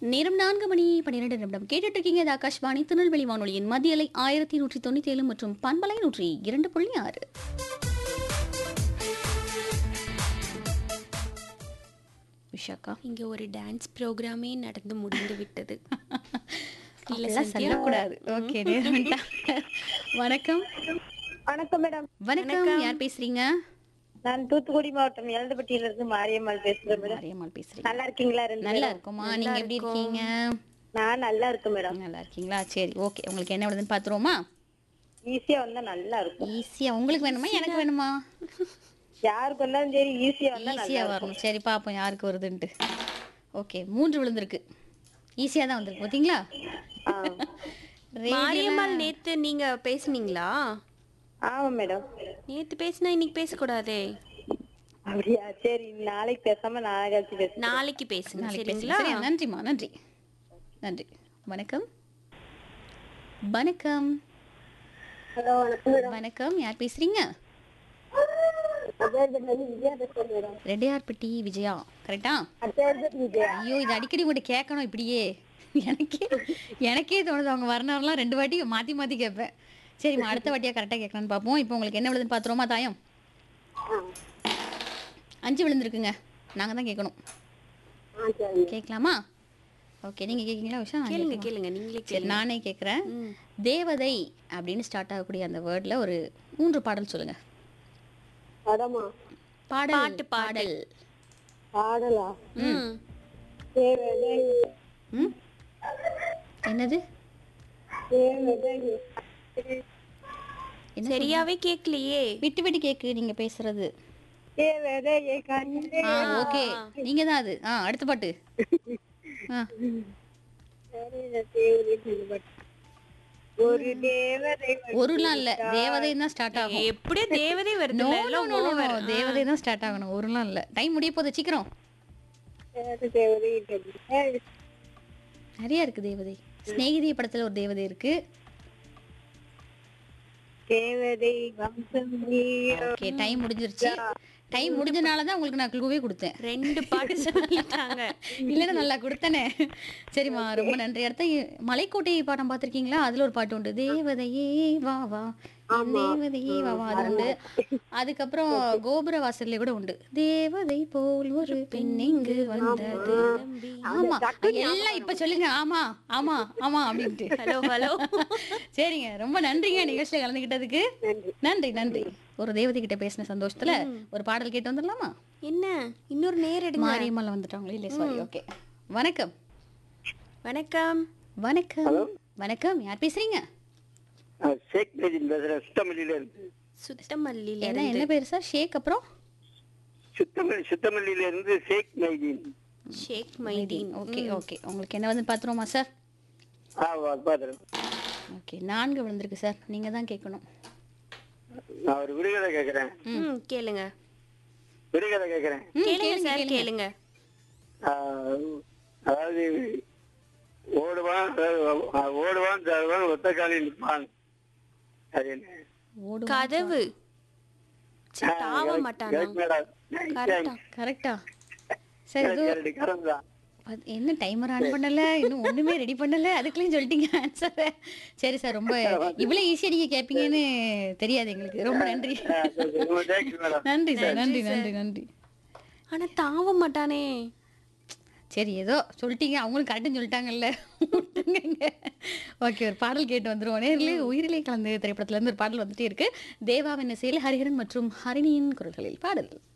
நேரம் நான்கு மணி பன்னிரெண்டு நிமிடம் கேட்டுட்டு இருக்கீங்க இது ஆகாஷ்வாணி திருநெல்வேலி வானொலியின் மத்தியலை ஆயிரத்தி நூற்றி தொண்ணூத்தி ஏழு மற்றும் பண்பலை நூற்றி இரண்டு புள்ளி ஆறு விஷாக்கா இங்க ஒரு டான்ஸ் ப்ரோக்ராமே நடந்து முடிந்து விட்டது இல்ல இல்ல சந்தியா? சொல்லக்கூடாது ஓகே வணக்கம் வணக்கம் மேடம் வணக்கம் யார் பேசுறீங்க நான் தூத்துக்குடி மாவட்டம் எழுந்தப்பட்டியில இருந்து மாரியம்மாள் பேசுறேன் மேடம் மாரியம்மாள் பேசுறீங்க நல்லா இருக்கீங்களா ரெண்டு நல்லா பேரும்? இருக்குமா நீங்க எப்படி இருக்கீங்க நான் நல்லா இருக்கேன் மேடம் நல்லா இருக்கீங்களா சரி ஓகே உங்களுக்கு என்ன விடுதுன்னு பாத்துருவோமா ஈஸியா வந்தா நல்லா இருக்கும் ஈஸியா உங்களுக்கு வேணுமா எனக்கு வேணுமா யாருக்கு வந்தாலும் சரி ஈஸியா வந்தா நல்லா ஈஸியா வரும் சரி பாப்போம் யாருக்கு வருதுன்ட்டு ஓகே மூன்று விழுந்திருக்கு ஈஸியா தான் வந்திருக்கு பாத்தீங்களா ஆ. மாரியம்மாள் நேத்து நீங்க பேசுனீங்களா ஆமா மேடம் நேத்து பேசினா இன்னைக்கு பேசக்கூடாதே அப்படியா சரி நாளைக்கு பேசாம நாளைக்கு கழிச்சு பேசுறேன் நாளைக்கு பேசுங்க நாளைக்கு சரிங்களா பேசுங்க சரியா நன்றிம்மா நன்றி நன்றி வணக்கம் வணக்கம் ஹலோ வணக்கம் வணக்கம் யார் பேசுறீங்க மேடம் விஜயா பேசுறேன் மேடம் ரெட்டையார்பட்டி விஜயா கரெக்டா அடுத்த விஜயா ஐயோ இது அடிக்கடி உங்கள்கிட்ட கேட்கணும் இப்படியே எனக்கே எனக்கே தோணுது அவங்க வரனாரெலாம் ரெண்டு வாட்டி மாற்றி மாற்றி கேட்பேன் சரிம்மா அடுத்த வாட்டியாக கரெக்டாக கேட்கலான்னு பார்ப்போம் இப்போ உங்களுக்கு என்ன விழுதுன்னு பார்த்துருவோமா தாயம் அஞ்சு விழுந்திருக்குங்க நாங்கள் தான் கேட்கணும் ஆ சரி கேட்கலாமா ஓகே நீங்கள் கேட்குறீங்களா விஷயம் நான் கேளுங்க கேட்கணுமா? கேளுங்க நீங்களே சரி கேளுங்க நானே கேட்குறேன் ம். தேவதை அப்படின்னு ஸ்டார்ட் ஆகக்கூடிய அந்த வேர்டில் ஒரு மூன்று பாடல் சொல்லுங்க படமா பாடல் பாட்டு, பாட்டு. பாடல் பாடலா ம். தேவதை ம் என்னது தேவதை என்ன சரியாவே கேட்கலையே விட்டு விட்டு கேக்கு நீங்க பேசுறது தேவதையை கண்டே ஆ ஓகே நீங்க தான் அது ஆ அடுத்த பாட்டு ஆ ஒரு தேவதை ஒருலாம் இல்ல தேவதை தான் ஸ்டார்ட் ஆகும் எப்படியோ தேவதை வருது நோ நோ நோ நோ தேவதை தான் ஸ்டார்ட் ஆகணும் ஒருலாம் இல்ல டைம் முடிய போகுது சீக்கிரம் தேவதை நிறைய இருக்கு தேவதை சிநேகிதி படத்துல ஒரு தேவதை இருக்கு தேவதை வம்சம் நீயோ. ஓகே டைம் முடிஞ்சிருச்சு டைம் முடிஞ்சனால தான் உங்களுக்கு நான் க்ளூவே கொடுத்தேன் ரெண்டு பாட்டு சொல்லிட்டாங்க இல்லைன்னா நல்லா கொடுத்தனே சரிம்மா ரொம்ப நன்றி அடுத்த மலைக்கோட்டை பாடம் பார்த்திருக்கீங்களா அதுல ஒரு பாட்டு உண்டு தேவதையே வா வா என் தேவதையே வா வா அது உண்டு அதுக்கப்புறம் கோபுர வாசல்ல கூட உண்டு தேவதை போல் ஒரு பெண் இங்கு வந்தது ஆமா எல்லாம் இப்ப சொல்லுங்க ஆமா ஆமா ஆமா அப்படின்ட்டு ஹலோ ஹலோ சரிங்க ரொம்ப நன்றிங்க நிகழ்ச்சியில கலந்துக்கிட்டதுக்கு நன்றி நன்றி ஒரு தேவதை கிட்ட பேசின சந்தோஷத்துல ஒரு பாடல் கேட்டு வந்துடலாமா என்ன இன்னொரு நேர் எடுங்க மாரியம்மாள் வந்துட்டாங்களே இல்லையா சாரி ஓகே வணக்கம் வணக்கம் வணக்கம் வணக்கம் யார் பேசுறீங்க ஷேக் மேஜின் பேசுறேன் சுத்தமல்லியில இருந்து சுத்தமல்லியில என்ன என்ன பேர் சார் ஷேக் அப்புறம் சுத்தமல்லி சுத்தமல்லியில இருந்து ஷேக் மைதீன் ஷேக் மைதீன் ஓகே ஓகே உங்களுக்கு என்ன வந்து பார்த்துருவோமா சார் ஆ பாத்துறேன் ஓகே நான்கு விழுந்திருக்கு சார் நீங்க தான் கேட்கணும் நான் ஒரு விடுகதை கேக்குறேன் ம் கேளுங்க விடுகதை கேக்குறேன் ம், கேளுங்க சார் கேளுங்க ஆ, அதாவது ஓடுவான் ஆ, ஓடுவான் தருவான் ஒத்த காலில் நிற்பான் அது என்ன ஓடு கதவு சி, ஆ, தாவ correct, மாட்டானா correct madam. கரெக்டா கரெக்டா சார் correct, இது correct, correct தான். அது என்ன டைமர் ஆன் பண்ணல இன்னும் ஒண்ணுமே ரெடி பண்ணல அதுக்குள்ளேயும் சொல்லிட்டீங்க ஆன்சர் சரி சார் ரொம்ப இவ்வளவு ஈஸியா நீங்க கேட்பீங்கன்னு தெரியாது எங்களுக்கு ரொம்ப நன்றி ஆ, சரி, சரி. ரொம்ப thanks madam. நன்றி சார் நன்றி நன்றி நன்றி ஆனா தாவ மாட்டானே சரி ஏதோ சொல்லிட்டீங்க அவங்களும் கரெக்டுன்னு சொல்லிட்டாங்கல்ல விட்டுருங்க ஓகே ஒரு பாடல் கேட்டு வந்துருவோம் நேரிலே உயிரிலே கலந்து திரைப்படத்துல இருந்து ஒரு பாடல் வந்துட்டே இருக்கு தேவாவின் இசையில் ஹரிஹரன் மற்றும் ஹரிணியின் குரல்களில் பாடல்